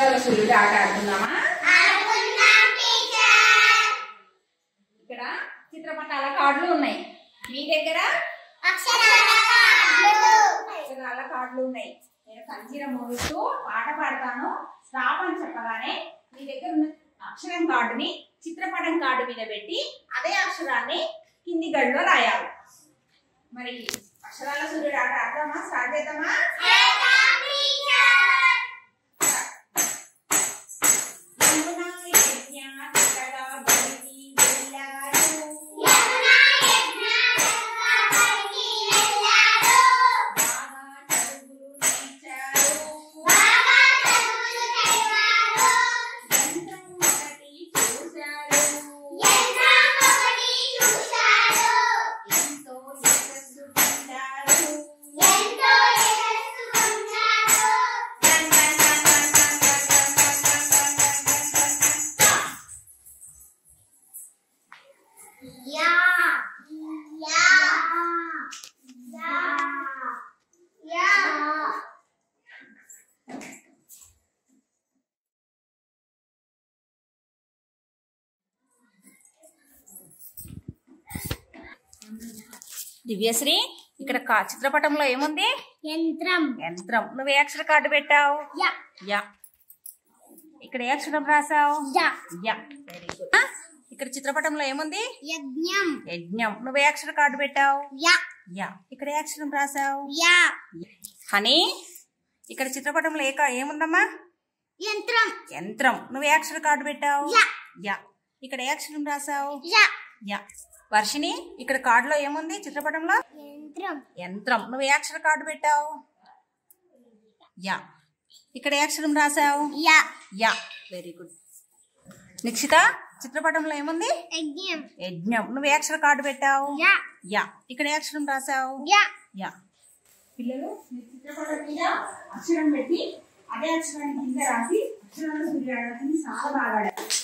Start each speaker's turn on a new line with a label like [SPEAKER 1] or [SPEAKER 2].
[SPEAKER 1] అక్షరాల సూర్యుడు ఆట ఆడుకుందామా ఇక్కడ చిత్రపటాల కార్డులు ఉన్నాయి మీ దగ్గర అక్షరాల కార్డులు ఉన్నాయి నేను కంచీర మోగిస్తూ పాట పాడతాను స్టాప్ అని చెప్పగానే మీ దగ్గర ఉన్న అక్షరం కార్డుని చిత్రపటం కార్డు మీద పెట్టి అదే అక్షరాన్ని కింది గడిలో రాయాలి మరి అక్షరాల సూర్యుడు ఆట ఆడదామా స్టార్ట్ చేద్దామా యమునా యజ్ఞ కటగా బలికి వెళ్ళారు. బాగా చదువులు నేర్చారు. యంత్రం ఒకటి చూశారు. ఎంతో యశస్సు పొందారు. టన్ టన్ టన్ టన్ టన్ టన్ టన్ టన్ టన్ టన్ టన్ టన్ టన్. దివ్యశ్రీ ఇక్కడ కా- చిత్రపటంలో ఏముంది
[SPEAKER 2] యంత్రం
[SPEAKER 1] యంత్రం నువ్వు ఏ అక్షర కార్డు పెట్టావు
[SPEAKER 2] యా
[SPEAKER 1] యా ఇక్కడ ఏ అక్షరం రాసావు
[SPEAKER 2] యా
[SPEAKER 1] యా వెరీ గుడ్ ఇక్కడ చిత్రపటంలో ఏముంది
[SPEAKER 2] యజ్ఞం
[SPEAKER 1] యజ్ఞం నువ్వు ఏ అక్షర కార్డు పెట్టావు
[SPEAKER 2] యా
[SPEAKER 1] యా ఇక్కడ ఏ అక్షరం రాసావు
[SPEAKER 2] యా
[SPEAKER 1] హనీ ఇక్కడ చిత్రపటంలో ఏ కా- ఏముందమ్మా
[SPEAKER 2] యంత్రం
[SPEAKER 1] యంత్రం నువ్వు ఏ అక్షర కార్డు పెట్టావు
[SPEAKER 2] యా
[SPEAKER 1] యా ఇక్కడ ఏ అక్షరం రాసావు
[SPEAKER 2] యా
[SPEAKER 1] యా వర్షిని ఇక్కడ కార్డులో ఏముంది చిత్రపటంలో
[SPEAKER 2] యంత్రం
[SPEAKER 1] యంత్రం నువ్వు ఏ అక్షర కార్డు పెట్టావు యా ఇక్కడ ఏ అక్షరం రాసావు
[SPEAKER 2] యా
[SPEAKER 1] యా వెరీ గుడ్ నిక్షిత చిత్రపటంలో ఏముంది
[SPEAKER 2] యజ్ఞం
[SPEAKER 1] యజ్ఞం నువ్వు ఏ అక్షర కార్డు పెట్టావు
[SPEAKER 2] యా
[SPEAKER 1] యా ఇక్కడ ఏ అక్షరం రాసావు
[SPEAKER 2] యా
[SPEAKER 1] యా పిల్లలు మీ చిత్రపటం మీద అక్షరం పెట్టి అదే అక్షరాన్ని కింద రాసి అక్షరాలు సూర్యాడని చాలా బాగా ఆడారు